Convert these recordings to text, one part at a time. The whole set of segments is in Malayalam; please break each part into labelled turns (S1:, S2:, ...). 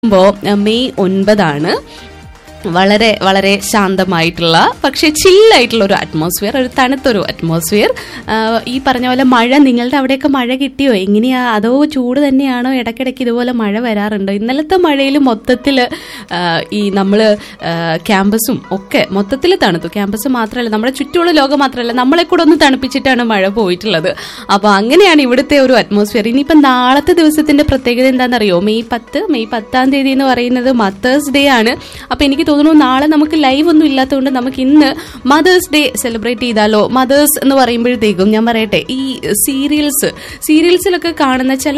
S1: നോക്കുമ്പോൾ മെയ് ഒൻപതാണ് വളരെ വളരെ ശാന്തമായിട്ടുള്ള പക്ഷെ ചില്ലായിട്ടുള്ള ഒരു അറ്റ്മോസ്ഫിയർ ഒരു തണുത്തൊരു അറ്റ്മോസ്ഫിയർ ഈ പറഞ്ഞ പോലെ മഴ നിങ്ങളുടെ അവിടെയൊക്കെ മഴ കിട്ടിയോ എങ്ങനെയാ അതോ ചൂട് തന്നെയാണോ ഇടയ്ക്കിടയ്ക്ക് ഇതുപോലെ മഴ വരാറുണ്ടോ ഇന്നലത്തെ മഴയിൽ മൊത്തത്തിൽ ഈ നമ്മൾ ക്യാമ്പസും ഒക്കെ മൊത്തത്തിൽ തണുത്തു ക്യാമ്പസ് മാത്രമല്ല നമ്മുടെ ചുറ്റുമുള്ള ലോകം മാത്രമല്ല നമ്മളെ കൂടെ ഒന്ന് തണുപ്പിച്ചിട്ടാണ് മഴ പോയിട്ടുള്ളത് അപ്പോൾ അങ്ങനെയാണ് ഇവിടുത്തെ ഒരു അറ്റ്മോസ്ഫിയർ ഇനിയിപ്പം നാളത്തെ ദിവസത്തിന്റെ പ്രത്യേകത എന്താണെന്നറിയോ മെയ് പത്ത് മെയ് പത്താം തീയതി എന്ന് പറയുന്നത് മദേഴ്സ് ഡേ ആണ് അപ്പോൾ എനിക്ക് തോന്നുന്നു നാളെ നമുക്ക് ലൈവ് ഒന്നും ഇല്ലാത്തതുകൊണ്ട് നമുക്ക് ഇന്ന് മദേഴ്സ് ഡേ സെലിബ്രേറ്റ് ചെയ്താലോ മദേഴ്സ് എന്ന് പറയുമ്പോഴത്തേക്കും ഞാൻ പറയട്ടെ ഈ സീരിയൽസ് സീരിയൽസിലൊക്കെ കാണുന്ന ചില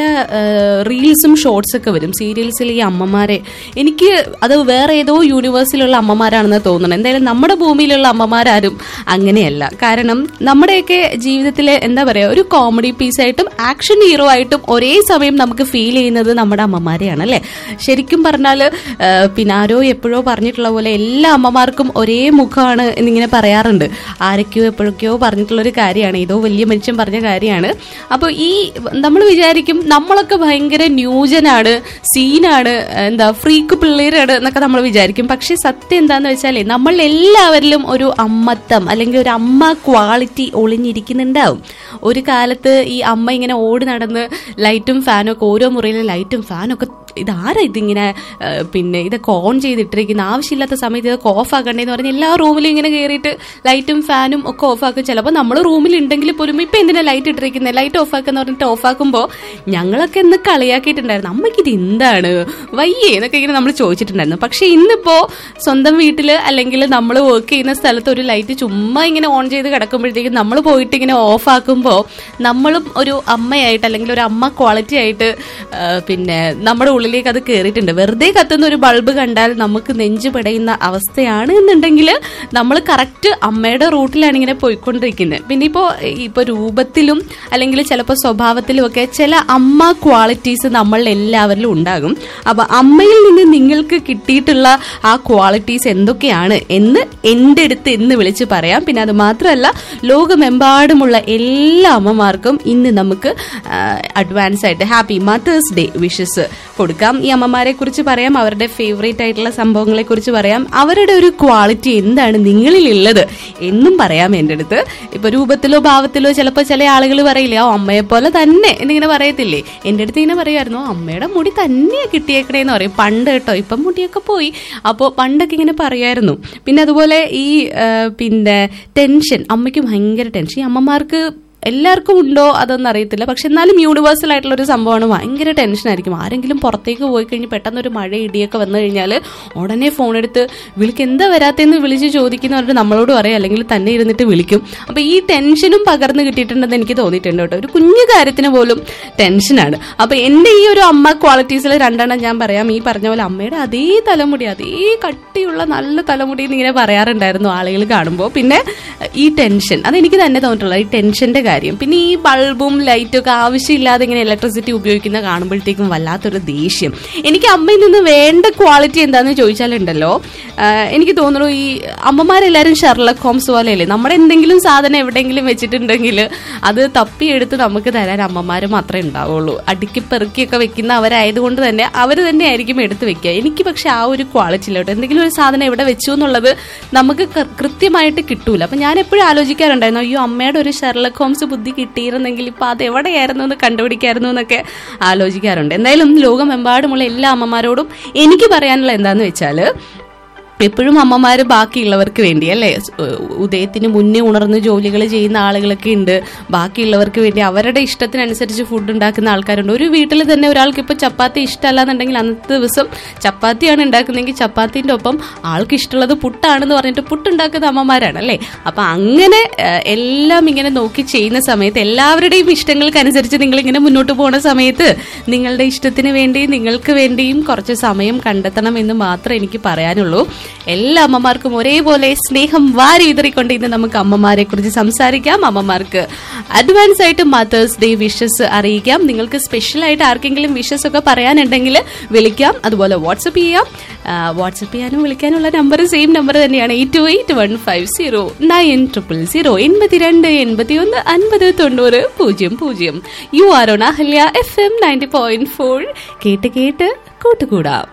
S1: റീൽസും ഷോർട്സ് ഒക്കെ വരും സീരിയൽസിൽ ഈ അമ്മമാരെ എനിക്ക് അത് വേറെ ഏതോ യൂണിവേഴ്സിലുള്ള അമ്മമാരാണെന്ന് തോന്നുന്നു എന്തായാലും നമ്മുടെ ഭൂമിയിലുള്ള അമ്മമാരാരും അങ്ങനെയല്ല കാരണം നമ്മുടെയൊക്കെ ജീവിതത്തിലെ എന്താ പറയുക ഒരു കോമഡി പീസായിട്ടും ആക്ഷൻ ഹീറോ ആയിട്ടും ഒരേ സമയം നമുക്ക് ഫീൽ ചെയ്യുന്നത് നമ്മുടെ അമ്മമാരെയാണ് അല്ലേ ശരിക്കും പറഞ്ഞാൽ പിന്നെ ആരോ എപ്പോഴോ പറഞ്ഞിട്ടുള്ള പോലെ എല്ലാ അമ്മമാർക്കും ഒരേ മുഖമാണ് എന്നിങ്ങനെ പറയാറുണ്ട് ആരൊക്കെയോ എപ്പോഴൊക്കെയോ പറഞ്ഞിട്ടുള്ള ഒരു കാര്യമാണ് ഏതോ വലിയ മനുഷ്യൻ പറഞ്ഞ കാര്യമാണ് അപ്പോൾ ഈ നമ്മൾ വിചാരിക്കും നമ്മളൊക്കെ ഭയങ്കര ന്യൂജനാണ് സീനാണ് എന്താ ഫ്രീക്ക് പിള്ളേരാണ് എന്നൊക്കെ നമ്മൾ വിചാരിക്കും പക്ഷെ സത്യം എന്താന്ന് വെച്ചാൽ നമ്മൾ എല്ലാവരിലും ഒരു അമ്മത്തം അല്ലെങ്കിൽ ഒരു അമ്മ ക്വാളിറ്റി ഒളിഞ്ഞിരിക്കുന്നുണ്ടാവും ഒരു കാലത്ത് ഈ അമ്മ ഇങ്ങനെ ഓടി നടന്ന് ലൈറ്റും ഫാനും ഒക്കെ ഓരോ മുറിയിലെ ലൈറ്റും ഫാനും ഒക്കെ ഇതാരാ ഇതിങ്ങനെ പിന്നെ ഇതൊക്കെ ഓൺ ചെയ്തിട്ടിരിക്കുന്ന ആവശ്യമില്ലാത്ത സമയത്ത് ഇതൊക്കെ ഓഫ് ആക്കണ്ടേന്ന് പറഞ്ഞ് എല്ലാ റൂമിലും ഇങ്ങനെ കയറിയിട്ട് ലൈറ്റും ഫാനും ഒക്കെ ഓഫ് ആക്കും ചിലപ്പോൾ നമ്മൾ റൂമിൽ ഉണ്ടെങ്കിൽ പോലും ഇപ്പം എന്തിനാ ലൈറ്റ് ഇട്ടിരിക്കുന്നത് ലൈറ്റ് ഓഫ് ആക്കുന്ന പറഞ്ഞിട്ട് ഓഫ് ആക്കുമ്പോൾ ഞങ്ങളൊക്കെ ഇന്ന് കളിയാക്കിയിട്ടുണ്ടായിരുന്നു അമ്മയ്ക്ക് ഇത് എന്താണ് വയ്യേ എന്നൊക്കെ ഇങ്ങനെ നമ്മൾ ചോദിച്ചിട്ടുണ്ടായിരുന്നു പക്ഷെ ഇന്നിപ്പോ സ്വന്തം വീട്ടിൽ അല്ലെങ്കിൽ നമ്മൾ വർക്ക് ചെയ്യുന്ന സ്ഥലത്ത് ഒരു ലൈറ്റ് ചുമ്മാ ഇങ്ങനെ ഓൺ ചെയ്ത് കിടക്കുമ്പോഴത്തേക്കും നമ്മൾ പോയിട്ട് ഇങ്ങനെ ഓഫ് ആക്കുമ്പോൾ നമ്മളും ഒരു അമ്മയായിട്ട് അല്ലെങ്കിൽ ഒരു അമ്മ ക്വാളിറ്റി ആയിട്ട് പിന്നെ നമ്മുടെ ഉള്ളിലേക്ക് അത് കയറിയിട്ടുണ്ട് വെറുതെ കത്തുന്ന ഒരു ബൾബ് കണ്ടാൽ നമുക്ക് നെഞ്ചു പിടയുന്ന അവസ്ഥയാണ് എന്നുണ്ടെങ്കിൽ നമ്മൾ കറക്റ്റ് അമ്മയുടെ റൂട്ടിലാണ് ഇങ്ങനെ പോയിക്കൊണ്ടിരിക്കുന്നത് പിന്നെ ഇപ്പോൾ ഇപ്പോൾ രൂപത്തിലും അല്ലെങ്കിൽ ചിലപ്പോൾ സ്വഭാവത്തിലും ഒക്കെ ചില അമ്മ ക്വാളിറ്റീസ് നമ്മളിൽ എല്ലാവരിലും ഉണ്ടാകും അപ്പോൾ അമ്മയിൽ നിന്ന് നിങ്ങൾക്ക് കിട്ടിയിട്ടുള്ള ആ ക്വാളിറ്റീസ് എന്തൊക്കെയാണ് എന്ന് എൻ്റെ അടുത്ത് എന്ന് വിളിച്ച് പറയാം പിന്നെ അത് മാത്രമല്ല ലോകമെമ്പാടുമുള്ള എല്ലാ അമ്മമാർക്കും ഇന്ന് നമുക്ക് അഡ്വാൻസ് ആയിട്ട് ഹാപ്പി മദേഴ്സ് ഡേ വിഷസ് കൊടുക്കാം ഈ അമ്മമാരെ കുറിച്ച് പറയാം അവരുടെ ഫേവറേറ്റ് ആയിട്ടുള്ള സംഭവങ്ങളെ കുറിച്ച് പറയാം അവരുടെ ഒരു ക്വാളിറ്റി എന്താണ് നിങ്ങളിൽ ഉള്ളത് എന്നും പറയാം എൻ്റെ അടുത്ത് ഇപ്പൊ രൂപത്തിലോ ഭാവത്തിലോ ചിലപ്പോൾ ചില ആളുകൾ പറയില്ലേ ആ അമ്മയെ പോലെ തന്നെ എന്നിങ്ങനെ പറയത്തില്ലേ എൻ്റെ അടുത്ത് ഇങ്ങനെ പറയുമായിരുന്നു അമ്മയുടെ മുടി തന്നെയാ കിട്ടിയേക്കണേന്ന് പറയും പണ്ട് കേട്ടോ ഇപ്പം മുടിയൊക്കെ പോയി അപ്പോൾ പണ്ടൊക്കെ ഇങ്ങനെ പറയായിരുന്നു പിന്നെ അതുപോലെ ഈ പിന്നെ ടെൻഷൻ അമ്മയ്ക്ക് ഭയങ്കര ടെൻഷൻ ഈ അമ്മമാർക്ക് എല്ലാവർക്കും ഉണ്ടോ അതൊന്നും അറിയത്തില്ല പക്ഷെ എന്നാലും യൂണിവേഴ്സൽ ആയിട്ടുള്ള ഒരു സംഭവമാണ് ഭയങ്കര ടെൻഷൻ ആയിരിക്കും ആരെങ്കിലും പുറത്തേക്ക് പോയി കഴിഞ്ഞ് പെട്ടെന്ന് ഒരു മഴ ഇടിയൊക്കെ വന്നു കഴിഞ്ഞാൽ ഉടനെ ഫോൺ എടുത്ത് വിളിക്ക് എന്താ വരാത്തെന്ന് വിളിച്ച് ചോദിക്കുന്നവരുടെ നമ്മളോട് പറയാം അല്ലെങ്കിൽ തന്നെ ഇരുന്നിട്ട് വിളിക്കും അപ്പൊ ഈ ടെൻഷനും പകർന്നു കിട്ടിയിട്ടുണ്ടെന്ന് എനിക്ക് തോന്നിയിട്ടുണ്ട് കേട്ടോ ഒരു കുഞ്ഞു കാര്യത്തിന് പോലും ടെൻഷനാണ് അപ്പൊ എന്റെ ഈ ഒരു അമ്മ ക്വാളിറ്റീസിൽ രണ്ടെണ്ണം ഞാൻ പറയാം ഈ പറഞ്ഞ പോലെ അമ്മയുടെ അതേ തലമുടി അതേ കട്ടിയുള്ള നല്ല തലമുടി ഇങ്ങനെ പറയാറുണ്ടായിരുന്നു ആളുകൾ കാണുമ്പോൾ പിന്നെ ഈ ടെൻഷൻ അതെനിക്ക് തന്നെ തോന്നിയിട്ടുള്ള ഈ ടെൻഷന്റെ കാര്യം പിന്നെ ഈ ബൾബും ലൈറ്റും ഒക്കെ ആവശ്യമില്ലാതെ ഇങ്ങനെ ഇലക്ട്രിസിറ്റി ഉപയോഗിക്കുന്ന കാണുമ്പോഴത്തേക്കും വല്ലാത്തൊരു ദേഷ്യം എനിക്ക് അമ്മയിൽ നിന്ന് വേണ്ട ക്വാളിറ്റി എന്താണെന്ന് ചോദിച്ചാലുണ്ടല്ലോ എനിക്ക് തോന്നുന്നു ഈ അമ്മമാരെല്ലാവരും ഷെർലക് ഹോംസ് പോലെയല്ലേ നമ്മുടെ എന്തെങ്കിലും സാധനം എവിടെയെങ്കിലും വെച്ചിട്ടുണ്ടെങ്കിൽ അത് തപ്പിയെടുത്ത് നമുക്ക് തരാൻ അമ്മമാർ മാത്രമേ ഉണ്ടാവുള്ളൂ അടുക്കി പെറുക്കിയൊക്കെ വെക്കുന്ന അവരായതുകൊണ്ട് തന്നെ അവർ തന്നെ ആയിരിക്കും എടുത്ത് വെക്കുക എനിക്ക് പക്ഷെ ആ ഒരു ക്വാളിറ്റി ഇല്ല കേട്ടോ എന്തെങ്കിലും ഒരു സാധനം എവിടെ വെച്ചു എന്നുള്ളത് നമുക്ക് കൃത്യമായിട്ട് കിട്ടൂല അപ്പൊ ഞാൻ എപ്പോഴും ആലോചിക്കാറുണ്ടായിരുന്നു അയ്യോ അമ്മയുടെ ഒരു ഷെർലക് ഹോംസ് ബുദ്ധി കിട്ടിയിരുന്നെങ്കിൽ ഇപ്പൊ അത് എവിടെയായിരുന്നു എന്ന് കണ്ടുപിടിക്കായിരുന്നു എന്നൊക്കെ ആലോചിക്കാറുണ്ട് എന്തായാലും ലോകമെമ്പാടുമുള്ള എല്ലാ അമ്മമാരോടും എനിക്ക് പറയാനുള്ള എന്താന്ന് വെച്ചാല് എപ്പോഴും അമ്മമാർ ബാക്കിയുള്ളവർക്ക് വേണ്ടി അല്ലേ ഉദയത്തിന് മുന്നേ ഉണർന്ന് ജോലികൾ ചെയ്യുന്ന ആളുകളൊക്കെ ഉണ്ട് ബാക്കിയുള്ളവർക്ക് വേണ്ടി അവരുടെ ഇഷ്ടത്തിനനുസരിച്ച് ഫുഡ് ഉണ്ടാക്കുന്ന ആൾക്കാരുണ്ട് ഒരു വീട്ടിൽ തന്നെ ഒരാൾക്ക് ഇപ്പോൾ ചപ്പാത്തി ഇഷ്ടമല്ല എന്നുണ്ടെങ്കിൽ അന്നത്തെ ദിവസം ചപ്പാത്തിയാണ് ഉണ്ടാക്കുന്നതെങ്കിൽ ചപ്പാത്തിൻ്റെ ഒപ്പം ആൾക്ക് ഇഷ്ടമുള്ളത് പുട്ടാണെന്ന് പറഞ്ഞിട്ട് പുട്ടുണ്ടാക്കുന്ന അമ്മമാരാണ് അല്ലേ അപ്പം അങ്ങനെ എല്ലാം ഇങ്ങനെ നോക്കി ചെയ്യുന്ന സമയത്ത് എല്ലാവരുടെയും ഇഷ്ടങ്ങൾക്കനുസരിച്ച് നിങ്ങൾ ഇങ്ങനെ മുന്നോട്ട് പോകുന്ന സമയത്ത് നിങ്ങളുടെ ഇഷ്ടത്തിന് വേണ്ടി നിങ്ങൾക്ക് വേണ്ടിയും കുറച്ച് സമയം കണ്ടെത്തണം എന്ന് മാത്രമേ എനിക്ക് പറയാനുള്ളൂ എല്ലാ അമ്മമാർക്കും ഒരേപോലെ സ്നേഹം വാരി വിതറിക്കൊണ്ട് ഇന്ന് നമുക്ക് അമ്മമാരെ കുറിച്ച് സംസാരിക്കാം അമ്മമാർക്ക് അഡ്വാൻസ് ആയിട്ട് മദേഴ്സ് ഡേ വിഷസ് അറിയിക്കാം നിങ്ങൾക്ക് സ്പെഷ്യൽ ആയിട്ട് ആർക്കെങ്കിലും വിഷസ് ഒക്കെ പറയാനുണ്ടെങ്കിൽ വിളിക്കാം അതുപോലെ വാട്സപ്പ് ചെയ്യാം വാട്സപ്പ് ചെയ്യാനും വിളിക്കാനുള്ള നമ്പർ സെയിം നമ്പർ തന്നെയാണ് eight two eight one five zero nine triple zero എൺപത്തിരണ്ട് എൺപത്തി ഒന്ന് അൻപത് തൊണ്ണൂറ് പൂജ്യം പൂജ്യം you are on Ahalya F M ninety point four കേട്ട് കേട്ട് കൂട്ടുകൂടാം